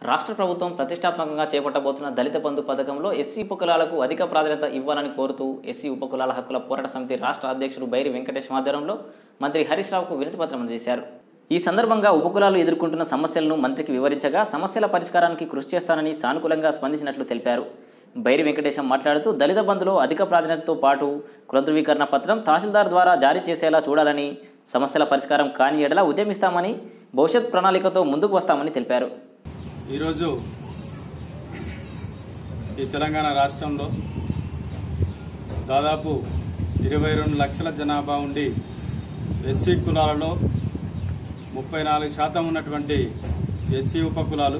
రాష్ట్ర ప్రభుత్వం ప్రతిష్టాత్మకంగా చేపట్టబోతున్న దళిత బంధు పథకంలో ఎస్సీ ఉపకులాలకు అధిక ప్రాధాన్యత ఇవ్వాలని కోరుతూ ఎస్సీ ఉపకులాల హక్కుల పోరాట సమితి రాష్ట్ర అధ్యక్షుడు బైరి వెంకటేష్ ఆధ్వర్యంలో మంత్రి హరీష్ రావుకు వినతిపత్రం అందజేశారు ఈ సందర్భంగా ఉపకులాలు ఎదుర్కొంటున్న సమస్యలను మంత్రికి వివరించగా సమస్యల పరిష్కారానికి కృషి చేస్తానని సానుకూలంగా స్పందించినట్లు తెలిపారు బైరి వెంకటేశం మాట్లాడుతూ దళిత బంధులో అధిక ప్రాధాన్యతతో పాటు కుల ధృవీకరణ పత్రం తహసీల్దార్ ద్వారా జారీ చేసేలా చూడాలని సమస్యల పరిష్కారం కాని ఎడల ఉద్యమిస్తామని భవిష్యత్ ప్రణాళికతో ముందుకు వస్తామని తెలిపారు ఈరోజు ఈ తెలంగాణ రాష్ట్రంలో దాదాపు ఇరవై రెండు లక్షల జనాభా ఉండి ఎస్సీ కులాలలో ముప్పై నాలుగు శాతం ఉన్నటువంటి ఎస్సీ ఉపకులాలు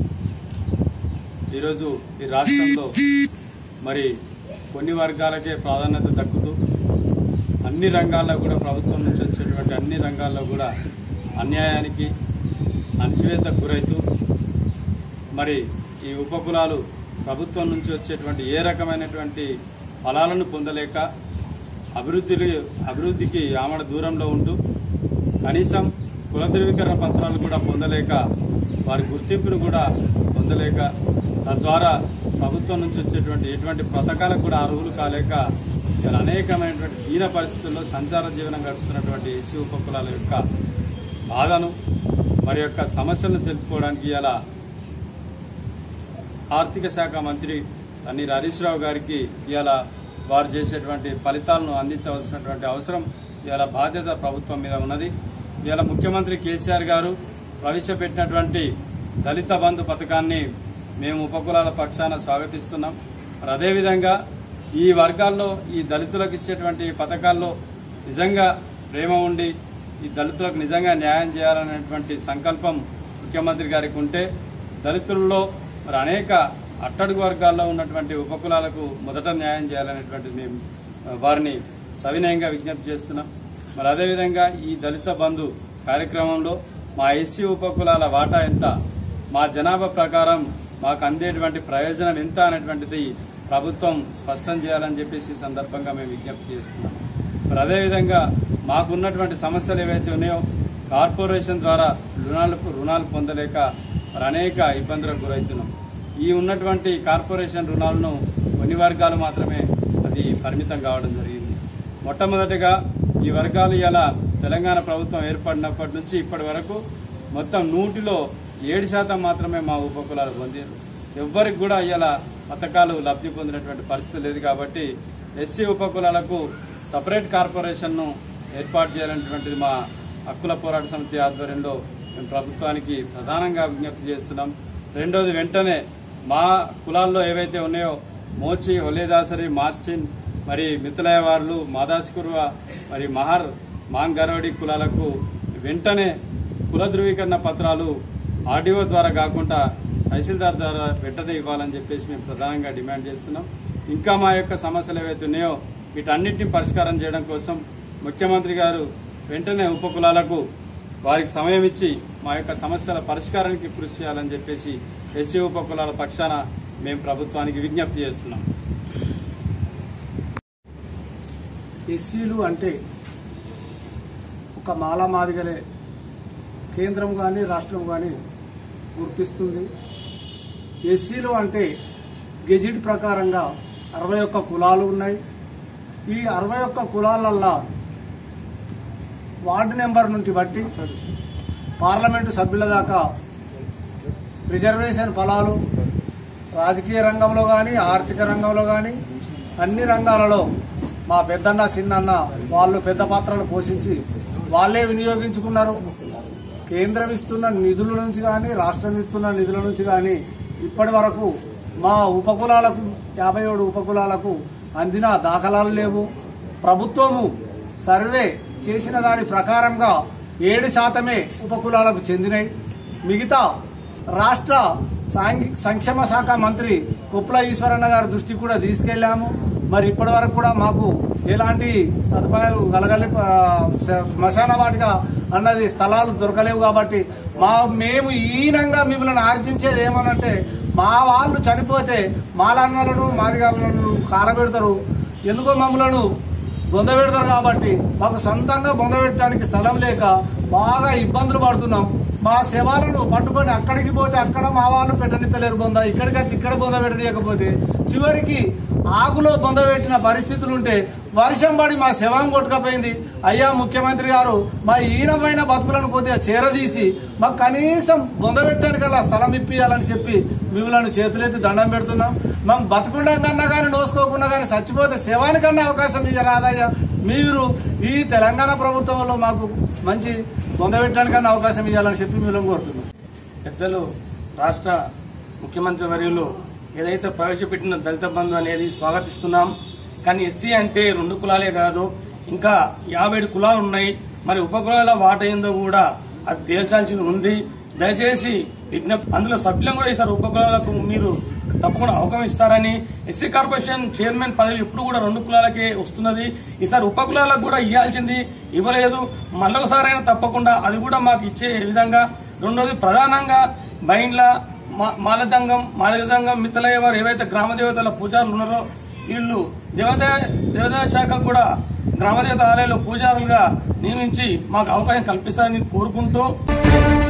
ఈరోజు ఈ రాష్ట్రంలో మరి కొన్ని వర్గాలకే ప్రాధాన్యత దక్కుతూ అన్ని రంగాల్లో కూడా ప్రభుత్వం నుంచి వచ్చేటువంటి అన్ని రంగాల్లో కూడా అన్యాయానికి అణచివేతకు గురైతూ మరి ఈ ఉపకులాలు ప్రభుత్వం నుంచి వచ్చేటువంటి ఏ రకమైనటువంటి ఫలాలను పొందలేక అభివృద్ధి అభివృద్ధికి ఆమడ దూరంలో ఉంటూ కనీసం కుల ధృవీకరణ పత్రాలు కూడా పొందలేక వారి గుర్తింపును కూడా పొందలేక తద్వారా ప్రభుత్వం నుంచి వచ్చేటువంటి ఎటువంటి పథకాలకు కూడా అర్హులు కాలేక ఇలా అనేకమైనటువంటి హీన పరిస్థితుల్లో సంచార జీవనం గడుపుతున్నటువంటి ఎస్సీ ఉపకులాల యొక్క బాధను మరి యొక్క సమస్యలను తెలుపుకోవడానికి ఇలా ఆర్థిక శాఖ మంత్రి తన్నీర్ హరీష్ రావు గారికి ఇవాళ వారు చేసేటువంటి ఫలితాలను అందించవలసినటువంటి అవసరం ఇవాళ బాధ్యత ప్రభుత్వం మీద ఉన్నది ఇవాళ ముఖ్యమంత్రి కేసీఆర్ గారు ప్రవేశపెట్టినటువంటి దళిత బంధు పథకాన్ని మేము ఉపకులాల పక్షాన స్వాగతిస్తున్నాం మరి అదేవిధంగా ఈ వర్గాల్లో ఈ దళితులకు ఇచ్చేటువంటి పథకాల్లో నిజంగా ప్రేమ ఉండి ఈ దళితులకు నిజంగా న్యాయం చేయాలనేటువంటి సంకల్పం ముఖ్యమంత్రి గారికి ఉంటే దళితుల్లో మరి అనేక అట్టడుగు వర్గాల్లో ఉన్నటువంటి ఉపకులాలకు మొదట న్యాయం చేయాలనేటువంటిది మేము ఆ, వారిని సవినయంగా విజ్ఞప్తి చేస్తున్నాం మరి అదేవిధంగా ఈ దళిత బంధు కార్యక్రమంలో మా ఎస్సీ ఉపకులాల వాటా ఎంత మా జనాభా ప్రకారం మాకు అందేటువంటి ప్రయోజనం ఎంత అనేటువంటిది ప్రభుత్వం స్పష్టం చేయాలని చెప్పేసి ఈ సందర్భంగా మేము విజ్ఞప్తి చేస్తున్నాం మరి అదేవిధంగా మాకున్నటువంటి సమస్యలు ఏవైతే ఉన్నాయో కార్పొరేషన్ ద్వారా రుణాలు రుణాలు పొందలేక మరి అనేక ఇబ్బందులకు గురవుతున్నాం ఈ ఉన్నటువంటి కార్పొరేషన్ రుణాలను కొన్ని వర్గాలు మాత్రమే అది పరిమితం కావడం జరిగింది మొట్టమొదటిగా ఈ వర్గాలు ఇలా తెలంగాణ ప్రభుత్వం ఏర్పడినప్పటి నుంచి ఇప్పటి వరకు మొత్తం నూటిలో ఏడు శాతం మాత్రమే మా ఉపకులాలు పొందారు ఎవ్వరికి కూడా ఇలా పథకాలు లబ్ధి పొందినటువంటి పరిస్థితి లేదు కాబట్టి ఎస్సీ ఉపకులాలకు సపరేట్ కార్పొరేషన్ను ఏర్పాటు చేయాలనేటువంటిది మా హక్కుల పోరాట సమితి ఆధ్వర్యంలో మేము ప్రభుత్వానికి ప్రధానంగా విజ్ఞప్తి చేస్తున్నాం రెండోది వెంటనే మా కులాల్లో ఏవైతే ఉన్నాయో మోచి ఒలేదాసరి మాస్టిన్ మరి మిథులయ వార్లు మాదాస్కుర్వ మరి మహర్ మాంగరోడి కులాలకు వెంటనే కుల ధృవీకరణ పత్రాలు ఆర్డీఓ ద్వారా కాకుండా తహసీల్దార్ ద్వారా వెంటనే ఇవ్వాలని చెప్పేసి మేము ప్రధానంగా డిమాండ్ చేస్తున్నాం ఇంకా మా యొక్క సమస్యలు ఏవైతే ఉన్నాయో వీటన్నిటిని పరిష్కారం చేయడం కోసం ముఖ్యమంత్రి గారు వెంటనే ఉపకులాలకు వారికి సమయం ఇచ్చి మా యొక్క సమస్యల పరిష్కారానికి కృషి చేయాలని చెప్పేసి ఎస్సీ ఉపకులాల పక్షాన మేము ప్రభుత్వానికి విజ్ఞప్తి చేస్తున్నాం ఎస్సీలు అంటే ఒక మాలా మాదిగలే కేంద్రం కానీ రాష్ట్రం కానీ గుర్తిస్తుంది ఎస్సీలు అంటే గెజిట్ ప్రకారంగా అరవై ఒక్క కులాలు ఉన్నాయి ఈ అరవై ఒక్క కులాలల్లా వార్డు నెంబర్ నుంచి బట్టి పార్లమెంటు సభ్యుల దాకా రిజర్వేషన్ ఫలాలు రాజకీయ రంగంలో కానీ ఆర్థిక రంగంలో కానీ అన్ని రంగాలలో మా పెద్దన్న చిన్నన్న వాళ్ళు పెద్ద పాత్రలు పోషించి వాళ్ళే వినియోగించుకున్నారు కేంద్రం ఇస్తున్న నిధుల నుంచి కానీ రాష్ట్రం ఇస్తున్న నిధుల నుంచి కానీ ఇప్పటి వరకు మా ఉపకులాలకు యాభై ఏడు ఉపకులాలకు అందిన దాఖలాలు లేవు ప్రభుత్వము సర్వే చేసిన దాని ప్రకారంగా ఏడు శాతమే ఉపకులాలకు చెందినవి మిగతా రాష్ట్ర సాంఘి- సంక్షేమ శాఖ మంత్రి కుప్ల ఈశ్వరన్న గారి దృష్టికి కూడా తీసుకెళ్లాము మరి ఇప్పటి వరకు కూడా మాకు ఎలాంటి సదుపాయాలు కలగలే ఆ, శ- శ్మశాన వాటిక అన్నది స్థలాలు దొరకలేవు కాబట్టి మా మేము ఈనంగా మిమ్మల్ని ఆర్జించేది ఏమనంటే మా వాళ్ళు చనిపోతే మాలన్నలను మాదిగాలను కాలబెడతారు ఎందుకో మమ్మలను బొంద పెడతారు కాబట్టి మాకు సొంతంగా బొంద పెట్టడానికి స్థలం లేక బాగా ఇబ్బందులు పడుతున్నాం మా శవాలను పట్టుకొని అక్కడికి పోతే అక్కడ మా వాళ్ళు పెట్టనిత్తలేరు బొంద ఇక్కడికి వచ్చి ఇక్కడ బొంద పెట్టనీయకపోతే చివరికి ఆకులో బొంద పెట్టిన పరిస్థితులు ఉంటే వర్షం పడి మా శవం కొట్టుకపోయింది అయ్యా ముఖ్యమంత్రి గారు మా ఈనమైన బతుకులను కొద్దిగా చేరదీసి మాకు కనీసం బొంద పెట్టడానికల్లా స్థలం ఇప్పియాలని చెప్పి మిమ్మల్ని చేతులెత్తి దండం పెడుతున్నాం మేము బతుకుండా కన్నా కానీ నోసుకోకుండా కానీ చచ్చిపోతే శవానికన్నా అవకాశం ఇక రాదయ్యా మీరు ఈ తెలంగాణ ప్రభుత్వంలో మాకు మంచి బొంద పెట్టడానికన్నా అవకాశం ఇవ్వాలని చెప్పి మిమ్మల్ని కోరుతున్నాం పెద్దలు రాష్ట్ర ముఖ్యమంత్రి వర్యులు ఏదైతే ప్రవేశపెట్టిన దళిత బంధు అనేది స్వాగతిస్తున్నాం కానీ ఎస్సీ అంటే రెండు కులాలే కాదు ఇంకా యాభై ఏడు కులాలు ఉన్నాయి మరి ఉపకులాల వాట ఏందో కూడా అది తేల్చాల్సి ఉంది దయచేసి విజ్ఞప్తి అందులో సభ్యులను కూడా ఈసారి ఉపకులాలకు మీరు తప్పకుండా అవకాశం ఇస్తారని ఎస్సీ కార్పొరేషన్ చైర్మన్ పదవి ఎప్పుడు కూడా రెండు కులాలకే వస్తున్నది ఈసారి ఉపకులాలకు కూడా ఇవ్వాల్సింది ఇవ్వలేదు మళ్ళొకసారైనా తప్పకుండా అది కూడా మాకు ఇచ్చే విధంగా రెండోది ప్రధానంగా బైండ్ల మా- మాలజంగం మాదిగ సంఘం మిత్తలయ్య వారు ఏవైతే గ్రామ దేవతల పూజారులు ఉన్నారో వీళ్ళు దేవాదాయ దేవాదాయ శాఖ కూడా గ్రామ దేవత ఆలయంలో పూజారులుగా నియమించి మాకు అవకాశం కల్పిస్తారని కోరుకుంటూ